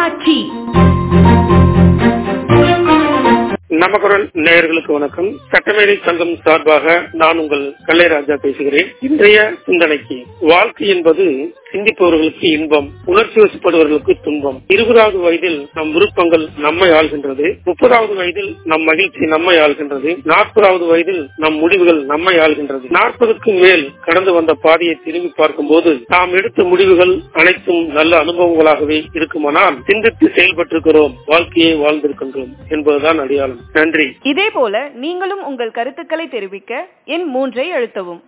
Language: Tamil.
தொலைக்காட்சி நமக்குரல் நேயர்களுக்கு வணக்கம் சட்டமேதை சங்கம் சார்பாக நான் உங்கள் கல்லைராஜா பேசுகிறேன் இன்றைய சிந்தனைக்கு வாழ்க்கை என்பது சிந்திப்பவர்களுக்கு இன்பம் உணர்ச்சி வசப்படுவர்களுக்கு துன்பம் இருபதாவது வயதில் நம் விருப்பங்கள் நம்மை ஆள்கின்றது முப்பதாவது வயதில் நம் மகிழ்ச்சி நம்மை ஆள்கின்றது நாற்பதாவது வயதில் நம் முடிவுகள் நம்மை ஆள்கின்றது நாற்பதுக்கு மேல் கடந்து வந்த பாதையை திரும்பி பார்க்கும் போது நாம் எடுத்த முடிவுகள் அனைத்தும் நல்ல அனுபவங்களாகவே இருக்குமானால் சிந்தித்து செயல்பட்டிருக்கிறோம் வாழ்க்கையை வாழ்ந்திருக்கின்றோம் என்பதுதான் அடையாளம் நன்றி இதே போல நீங்களும் உங்கள் கருத்துக்களை தெரிவிக்க எண் மூன்றை அழுத்தவும்